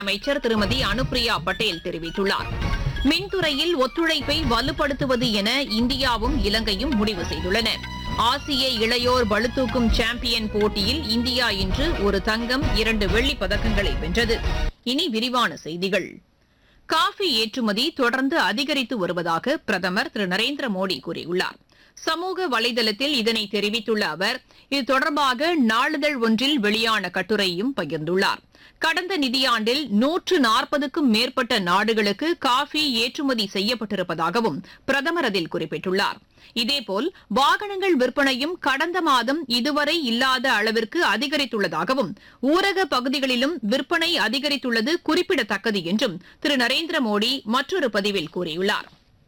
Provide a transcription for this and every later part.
அமைச்சர் திருமதி அனுப்பிரியா பட்டேல் தெரிவித்துள்ளார் மின்துறையில் ஒத்துழைப்பை வலுப்படுத்துவது என இந்தியாவும் இலங்கையும் முடிவு செய்துள்ளன ஆசிய இளையோர் பளுதூக்கும் சாம்பியன் போட்டியில் இந்தியா இன்று ஒரு தங்கம் இரண்டு வெள்ளிப் பதக்கங்களை வென்றது இனி விரிவான செய்திகள் காஃபி ஏற்றுமதி தொடர்ந்து அதிகரித்து வருவதாக பிரதமர் திரு நரேந்திர மோடி கூறியுள்ளார் சமூக வலைதளத்தில் இதனை தெரிவித்துள்ள அவர் இது தொடர்பாக நாளிதழ் ஒன்றில் வெளியான கட்டுரையும் பகிர்ந்துள்ளார் கடந்த நிதியாண்டில் நூற்று நாற்பதுக்கும் மேற்பட்ட நாடுகளுக்கு காஃபி ஏற்றுமதி செய்யப்பட்டிருப்பதாகவும் பிரதமர் அதில் குறிப்பிட்டுள்ளார் இதேபோல் வாகனங்கள் விற்பனையும் கடந்த மாதம் இதுவரை இல்லாத அளவிற்கு அதிகரித்துள்ளதாகவும் ஊரக பகுதிகளிலும் விற்பனை அதிகரித்துள்ளது குறிப்பிடத்தக்கது என்றும் திரு நரேந்திர மோடி மற்றொரு பதிவில் கூறியுள்ளார்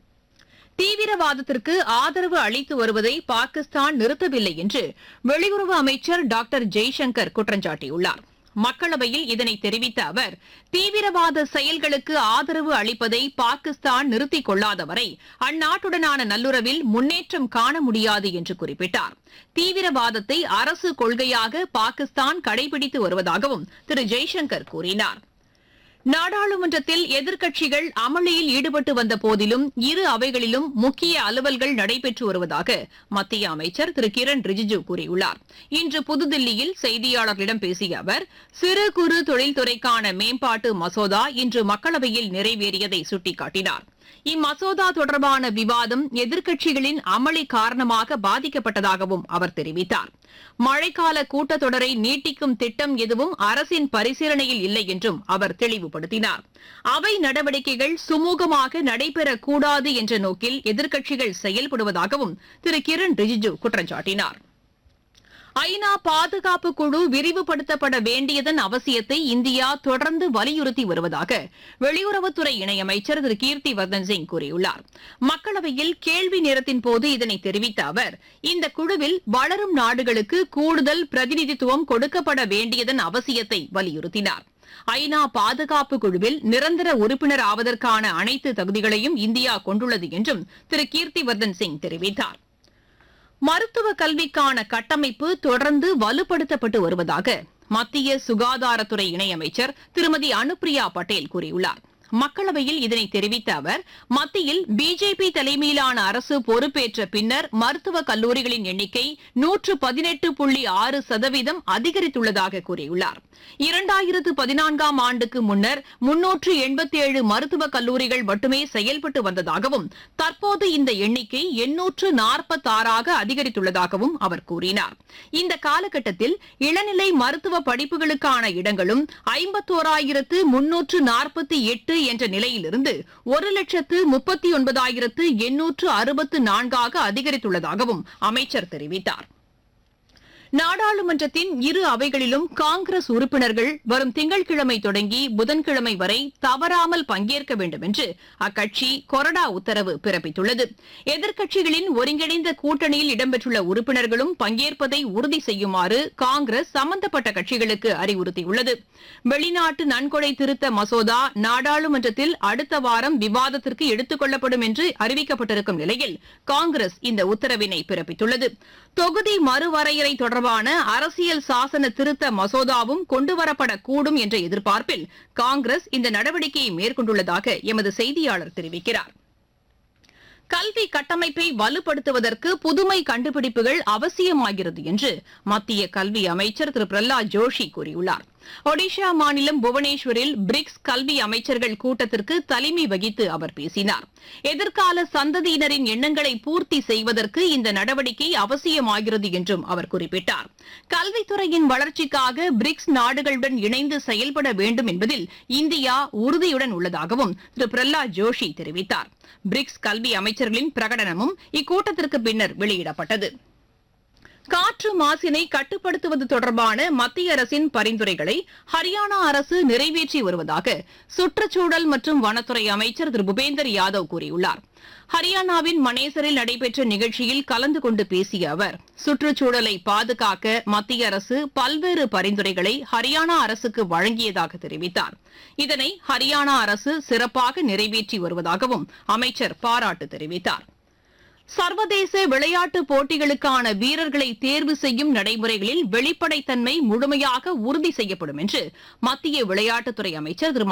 தீவிரவாதத்திற்கு ஆதரவு அளித்து வருவதை பாகிஸ்தான் நிறுத்தவில்லை என்று வெளியுறவு அமைச்சர் டாக்டர் ஜெய்சங்கர் குற்றம் சாட்டியுள்ளார் மக்களவையில் இதனை தெரிவித்த அவர் தீவிரவாத செயல்களுக்கு ஆதரவு அளிப்பதை பாகிஸ்தான் நிறுத்திக் கொள்ளாத வரை அந்நாட்டுடனான நல்லுறவில் முன்னேற்றம் காண முடியாது என்று குறிப்பிட்டார் தீவிரவாதத்தை அரசு கொள்கையாக பாகிஸ்தான் கடைபிடித்து வருவதாகவும் திரு ஜெய்சங்கர் கூறினார் நாடாளுமன்றத்தில் எதிர்க்கட்சிகள் அமளியில் ஈடுபட்டு வந்த போதிலும் இரு அவைகளிலும் முக்கிய அலுவல்கள் நடைபெற்று வருவதாக மத்திய அமைச்சர் திரு கிரண் ரிஜிஜு கூறியுள்ளார் இன்று புதுதில்லியில் செய்தியாளர்களிடம் பேசிய அவர் சிறு குறு தொழில்துறைக்கான மேம்பாட்டு மசோதா இன்று மக்களவையில் நிறைவேறியதை சுட்டிக்காட்டினார் இம்மசோதா தொடர்பான விவாதம் எதிர்க்கட்சிகளின் அமளி காரணமாக பாதிக்கப்பட்டதாகவும் அவர் தெரிவித்தார் மழைக்கால கூட்டத்தொடரை நீட்டிக்கும் திட்டம் எதுவும் அரசின் பரிசீலனையில் இல்லை என்றும் அவர் தெளிவுபடுத்தினார் அவை நடவடிக்கைகள் சுமூகமாக நடைபெறக்கூடாது என்ற நோக்கில் எதிர்க்கட்சிகள் செயல்படுவதாகவும் திரு கிரண் ரிஜிஜு குற்றம் சாட்டினார் ஐநா பாதுகாப்பு குழு விரிவுபடுத்தப்பட வேண்டியதன் அவசியத்தை இந்தியா தொடர்ந்து வலியுறுத்தி வருவதாக வெளியுறவுத்துறை இணையமைச்சர் திரு கீர்த்தி வர்தன் சிங் கூறியுள்ளார் மக்களவையில் கேள்வி நேரத்தின் போது இதனை தெரிவித்த அவர் இந்த குழுவில் வளரும் நாடுகளுக்கு கூடுதல் பிரதிநிதித்துவம் கொடுக்கப்பட வேண்டியதன் அவசியத்தை வலியுறுத்தினார் ஐநா பாதுகாப்பு குழுவில் நிரந்தர உறுப்பினர் ஆவதற்கான அனைத்து தகுதிகளையும் இந்தியா கொண்டுள்ளது என்றும் திரு கீர்த்திவர்தன் சிங் தெரிவித்தார் மருத்துவ கல்விக்கான கட்டமைப்பு தொடர்ந்து வலுப்படுத்தப்பட்டு வருவதாக மத்திய சுகாதாரத்துறை இணையமைச்சர் திருமதி அனுப்பிரியா பட்டேல் கூறியுள்ளார் மக்களவையில் இதனை தெரிவித்த அவர் மத்தியில் பிஜேபி தலைமையிலான அரசு பொறுப்பேற்ற பின்னர் மருத்துவக் கல்லூரிகளின் எண்ணிக்கை நூற்று பதினெட்டு புள்ளி ஆறு சதவீதம் அதிகரித்துள்ளதாக கூறியுள்ளார் இரண்டாயிரத்து பதினான்காம் ஆண்டுக்கு முன்னர் முன்னூற்று எண்பத்தி ஏழு மருத்துவக் கல்லூரிகள் மட்டுமே செயல்பட்டு வந்ததாகவும் தற்போது இந்த எண்ணிக்கை எண்ணூற்று நாற்பத்தாறாக அதிகரித்துள்ளதாகவும் அவர் கூறினார் இந்த காலகட்டத்தில் இளநிலை மருத்துவ படிப்புகளுக்கான இடங்களும் ஐம்பத்தோராயிரத்து முன்னூற்று நாற்பத்தி எட்டு என்ற நிலையிலிருந்து ஒரு லட்சத்து முப்பத்தி ஒன்பதாயிரத்து எண்ணூற்று அறுபத்து நான்காக அதிகரித்துள்ளதாகவும் அமைச்சர் தெரிவித்தார் நாடாளுமன்றத்தின் இரு அவைகளிலும் காங்கிரஸ் உறுப்பினர்கள் வரும் திங்கட்கிழமை தொடங்கி புதன்கிழமை வரை தவறாமல் பங்கேற்க வேண்டும் என்று அக்கட்சி கொறடா உத்தரவு பிறப்பித்துள்ளது எதிர்க்கட்சிகளின் ஒருங்கிணைந்த கூட்டணியில் இடம்பெற்றுள்ள உறுப்பினர்களும் பங்கேற்பதை உறுதி செய்யுமாறு காங்கிரஸ் சம்பந்தப்பட்ட கட்சிகளுக்கு அறிவுறுத்தியுள்ளது வெளிநாட்டு நன்கொடை திருத்த மசோதா நாடாளுமன்றத்தில் அடுத்த வாரம் விவாதத்திற்கு எடுத்துக் கொள்ளப்படும் என்று அறிவிக்கப்பட்டிருக்கும் நிலையில் காங்கிரஸ் இந்த உத்தரவினை பிறப்பித்துள்ளது தொகுதி மறுவரையறை தொடர்பான அரசியல் சாசன திருத்த மசோதாவும் கொண்டுவரப்படக்கூடும் என்ற எதிர்பார்ப்பில் காங்கிரஸ் இந்த நடவடிக்கையை மேற்கொண்டுள்ளதாக எமது செய்தியாளர் தெரிவிக்கிறார் கல்வி கட்டமைப்பை வலுப்படுத்துவதற்கு புதுமை கண்டுபிடிப்புகள் அவசியமாகிறது என்று மத்திய கல்வி அமைச்சர் திரு பிரஹ்லாத் ஜோஷி கூறியுள்ளார் ஒடிஷா மாநிலம் புவனேஸ்வரில் பிரிக்ஸ் கல்வி அமைச்சர்கள் கூட்டத்திற்கு தலைமை வகித்து அவர் பேசினார் எதிர்கால சந்ததியினரின் எண்ணங்களை பூர்த்தி செய்வதற்கு இந்த நடவடிக்கை அவசியமாகிறது என்றும் அவர் குறிப்பிட்டார் கல்வித்துறையின் வளர்ச்சிக்காக பிரிக்ஸ் நாடுகளுடன் இணைந்து செயல்பட வேண்டும் என்பதில் இந்தியா உறுதியுடன் உள்ளதாகவும் திரு பிரஹ்லாத் ஜோஷி தெரிவித்தார் பிரிக்ஸ் கல்வி அமைச்சர்களின் பிரகடனமும் இக்கூட்டத்திற்கு பின்னர் வெளியிடப்பட்டது காற்று மாசினை கட்டுப்படுத்துவது தொடர்பான மத்திய அரசின் பரிந்துரைகளை ஹரியானா அரசு நிறைவேற்றி வருவதாக சுற்றுச்சூழல் மற்றும் வனத்துறை அமைச்சர் திரு பூபேந்தர் யாதவ் கூறியுள்ளார் ஹரியானாவின் மனேசரில் நடைபெற்ற நிகழ்ச்சியில் கலந்து கொண்டு பேசிய அவர் சுற்றுச்சூழலை பாதுகாக்க மத்திய அரசு பல்வேறு பரிந்துரைகளை ஹரியானா அரசுக்கு வழங்கியதாக தெரிவித்தார் இதனை ஹரியானா அரசு சிறப்பாக நிறைவேற்றி வருவதாகவும் அமைச்சர் பாராட்டு தெரிவித்தார் சர்வதேச விளையாட்டுப் போட்டிகளுக்கான வீரர்களை தேர்வு செய்யும் நடைமுறைகளில் வெளிப்படைத்தன்மை முழுமையாக உறுதி செய்யப்படும் என்று மத்திய விளையாட்டுத்துறை அமைச்சர் திரு